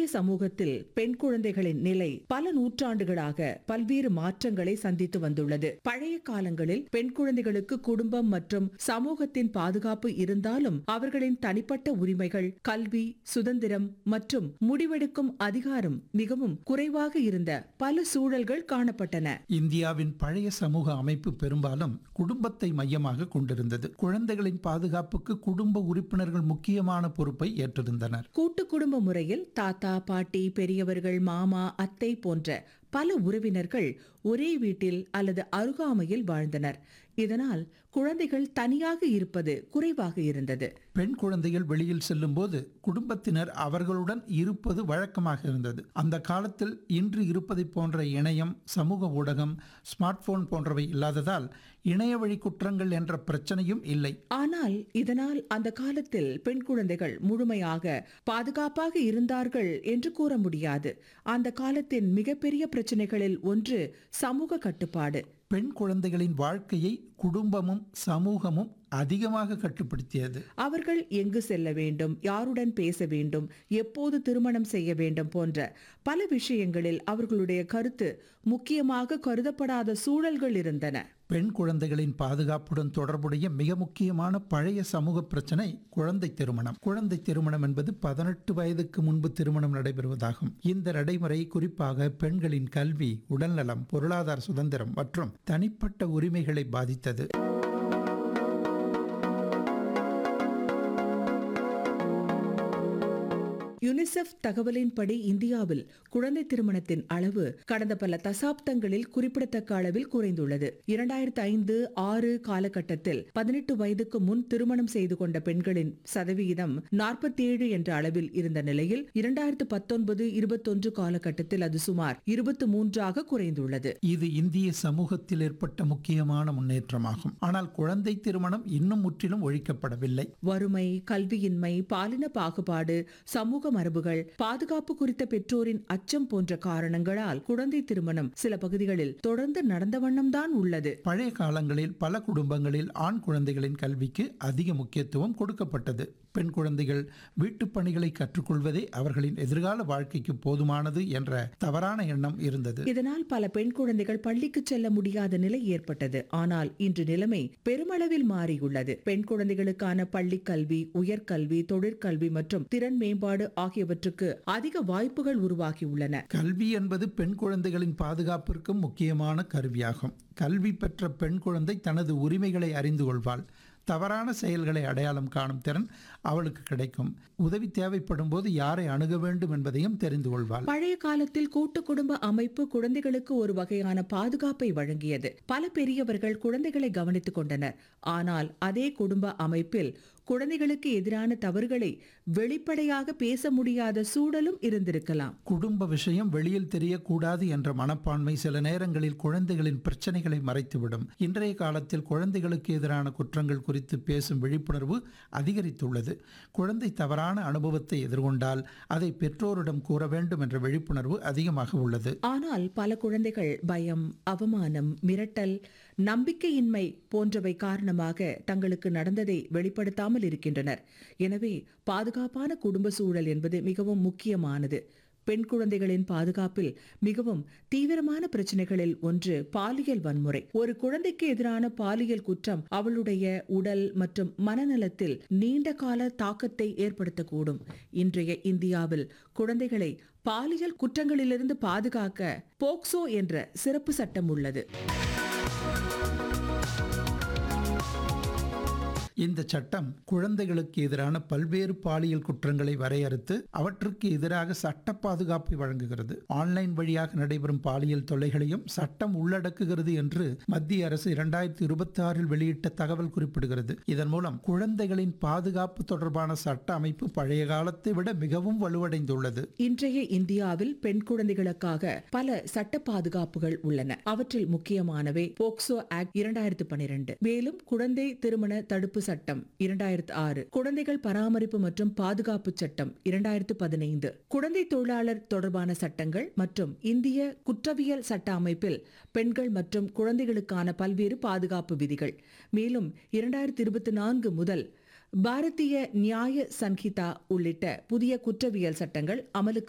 சமூகத்தில் பெண் குழந்தைகளின் நிலை பல நூற்றாண்டுகளாக பல்வேறு மாற்றங்களை சந்தித்து வந்துள்ளது பழைய காலங்களில் பெண் குழந்தைகளுக்கு குடும்பம் மற்றும் சமூகத்தின் பாதுகாப்பு இருந்தாலும் அவர்களின் தனிப்பட்ட உரிமைகள் கல்வி சுதந்திரம் மற்றும் முடிவெடுக்கும் அதிகாரம் மிகவும் குறைவாக இருந்த பல சூழல்கள் காணப்பட்டன இந்தியாவின் பழைய சமூக அமைப்பு பெரும்பாலும் குடும்பத்தை மையமாக கொண்டிருந்தது குழந்தைகளின் பாதுகாப்புக்கு குடும்ப உறுப்பினர்கள் முக்கியமான பொறுப்பை ஏற்றிருந்தனர் கூட்டு குடும்ப முறையில் தாத்தா பாட்டி பெரியவர்கள் மாமா அத்தை போன்ற பல உறவினர்கள் ஒரே வீட்டில் அல்லது அருகாமையில் வாழ்ந்தனர் இதனால் குழந்தைகள் தனியாக இருப்பது குறைவாக இருந்தது பெண் குழந்தைகள் வெளியில் செல்லும்போது குடும்பத்தினர் அவர்களுடன் இருப்பது வழக்கமாக இருந்தது அந்த காலத்தில் இன்று இருப்பதை போன்ற இணையம் சமூக ஊடகம் ஸ்மார்ட் போன் போன்றவை இல்லாததால் இணைய வழி குற்றங்கள் என்ற பிரச்சனையும் இல்லை ஆனால் இதனால் அந்த காலத்தில் பெண் குழந்தைகள் முழுமையாக பாதுகாப்பாக இருந்தார்கள் என்று கூற முடியாது அந்த காலத்தின் மிகப்பெரிய பிரச்சனைகளில் ஒன்று சமூக கட்டுப்பாடு பெண் குழந்தைகளின் வாழ்க்கையை குடும்பமும் சமூகமும் அதிகமாக கட்டுப்படுத்தியது அவர்கள் எங்கு செல்ல வேண்டும் யாருடன் பேச வேண்டும் எப்போது திருமணம் செய்ய வேண்டும் போன்ற பல விஷயங்களில் அவர்களுடைய கருத்து முக்கியமாக கருதப்படாத சூழல்கள் இருந்தன பெண் குழந்தைகளின் பாதுகாப்புடன் தொடர்புடைய மிக முக்கியமான பழைய சமூக பிரச்சனை குழந்தை திருமணம் குழந்தை திருமணம் என்பது பதினெட்டு வயதுக்கு முன்பு திருமணம் நடைபெறுவதாகும் இந்த நடைமுறை குறிப்பாக பெண்களின் கல்வி உடல்நலம் பொருளாதார சுதந்திரம் மற்றும் தனிப்பட்ட உரிமைகளை பாதித்தது யுனிசெஃப் தகவலின்படி இந்தியாவில் குழந்தை திருமணத்தின் அளவு கடந்த பல தசாப்தங்களில் குறிப்பிடத்தக்க அளவில் குறைந்துள்ளது இரண்டாயிரத்து ஐந்து ஆறு காலகட்டத்தில் பதினெட்டு வயதுக்கு முன் திருமணம் செய்து கொண்ட பெண்களின் சதவிகிதம் நாற்பத்தி ஏழு என்ற அளவில் இருந்த நிலையில் இரண்டாயிரத்து பத்தொன்பது இருபத்தொன்று காலகட்டத்தில் அது சுமார் இருபத்தி மூன்றாக குறைந்துள்ளது இது இந்திய சமூகத்தில் ஏற்பட்ட முக்கியமான முன்னேற்றமாகும் ஆனால் குழந்தை திருமணம் இன்னும் முற்றிலும் ஒழிக்கப்படவில்லை வறுமை கல்வியின்மை பாலின பாகுபாடு சமூக மரபுகள் பாதுகாப்பு குறித்த பெற்றோரின் அச்சம் போன்ற காரணங்களால் குழந்தை திருமணம் சில பகுதிகளில் தொடர்ந்து நடந்த வண்ணம்தான் உள்ளது பழைய காலங்களில் பல குடும்பங்களில் ஆண் குழந்தைகளின் கல்விக்கு அதிக முக்கியத்துவம் கொடுக்கப்பட்டது பெண் குழந்தைகள் வீட்டுப் பணிகளை கற்றுக்கொள்வதே அவர்களின் எதிர்கால வாழ்க்கைக்கு போதுமானது என்ற தவறான எண்ணம் இருந்தது இதனால் பல பெண் குழந்தைகள் பள்ளிக்கு செல்ல முடியாத நிலை ஏற்பட்டது ஆனால் இன்று நிலைமை பெருமளவில் மாறியுள்ளது பெண் குழந்தைகளுக்கான பள்ளி கல்வி உயர்கல்வி தொழிற்கல்வி மற்றும் திறன் மேம்பாடு ஆகியவற்றுக்கு அதிக வாய்ப்புகள் உருவாகியுள்ளன கல்வி என்பது பெண் குழந்தைகளின் பாதுகாப்பிற்கும் முக்கியமான கருவியாகும் கல்வி பெற்ற பெண் குழந்தை தனது உரிமைகளை அறிந்து கொள்வாள் தவறான செயல்களை அடையாளம் காணும் திறன் அவளுக்கு கிடைக்கும் உதவி தேவைப்படும் போது யாரை அணுக வேண்டும் என்பதையும் தெரிந்து கொள்வாள் பழைய காலத்தில் கூட்டு குடும்ப அமைப்பு குழந்தைகளுக்கு ஒரு வகையான பாதுகாப்பை வழங்கியது பல பெரியவர்கள் குழந்தைகளை கவனித்துக் கொண்டனர் ஆனால் அதே குடும்ப அமைப்பில் குழந்தைகளுக்கு எதிரான தவறுகளை வெளிப்படையாக பேச முடியாத சூழலும் இருந்திருக்கலாம் குடும்ப விஷயம் வெளியில் தெரியக்கூடாது என்ற மனப்பான்மை சில நேரங்களில் குழந்தைகளின் பிரச்சனைகளை மறைத்துவிடும் இன்றைய காலத்தில் குழந்தைகளுக்கு எதிரான குற்றங்கள் குறித்து பேசும் விழிப்புணர்வு அதிகரித்துள்ளது குழந்தை தவறான அனுபவத்தை எதிர்கொண்டால் அதை பெற்றோரிடம் கூற வேண்டும் என்ற விழிப்புணர்வு அதிகமாக உள்ளது ஆனால் பல குழந்தைகள் பயம் அவமானம் மிரட்டல் நம்பிக்கையின்மை போன்றவை காரணமாக தங்களுக்கு நடந்ததை வெளிப்படுத்தாமல் இருக்கின்றனர் எனவே பாதுகாப்பான குடும்ப சூழல் என்பது மிகவும் முக்கியமானது பெண் குழந்தைகளின் பாதுகாப்பில் மிகவும் தீவிரமான பிரச்சனைகளில் ஒன்று பாலியல் வன்முறை ஒரு குழந்தைக்கு எதிரான பாலியல் குற்றம் அவளுடைய உடல் மற்றும் மனநலத்தில் நீண்ட கால தாக்கத்தை ஏற்படுத்தக்கூடும் இன்றைய இந்தியாவில் குழந்தைகளை பாலியல் குற்றங்களிலிருந்து பாதுகாக்க போக்சோ என்ற சிறப்பு சட்டம் உள்ளது இந்த சட்டம் குழந்தைகளுக்கு எதிரான பல்வேறு பாலியல் குற்றங்களை வரையறுத்து அவற்றுக்கு எதிராக சட்ட பாதுகாப்பை வழங்குகிறது ஆன்லைன் வழியாக நடைபெறும் பாலியல் தொல்லைகளையும் சட்டம் உள்ளடக்குகிறது என்று மத்திய அரசு இரண்டாயிரத்தி இருபத்தி ஆறில் வெளியிட்ட தகவல் குறிப்பிடுகிறது இதன் மூலம் குழந்தைகளின் பாதுகாப்பு தொடர்பான சட்ட அமைப்பு பழைய காலத்தை விட மிகவும் வலுவடைந்துள்ளது இன்றைய இந்தியாவில் பெண் குழந்தைகளுக்காக பல சட்ட பாதுகாப்புகள் உள்ளன அவற்றில் முக்கியமானவை போக்சோ ஆக்ட் இரண்டாயிரத்து பனிரெண்டு மேலும் குழந்தை திருமண தடுப்பு சட்டம் இரண்டாயிரத்து ஆறு குழந்தைகள் பராமரிப்பு மற்றும் பாதுகாப்பு சட்டம் இரண்டாயிரத்து பதினைந்து குழந்தை தொழிலாளர் தொடர்பான சட்டங்கள் மற்றும் இந்திய குற்றவியல் சட்ட அமைப்பில் பெண்கள் மற்றும் குழந்தைகளுக்கான பல்வேறு பாதுகாப்பு விதிகள் மேலும் இரண்டாயிரத்தி இருபத்தி நான்கு முதல் பாரதிய நியாய சன்ஹிதா உள்ளிட்ட புதிய குற்றவியல் சட்டங்கள் அமலுக்கு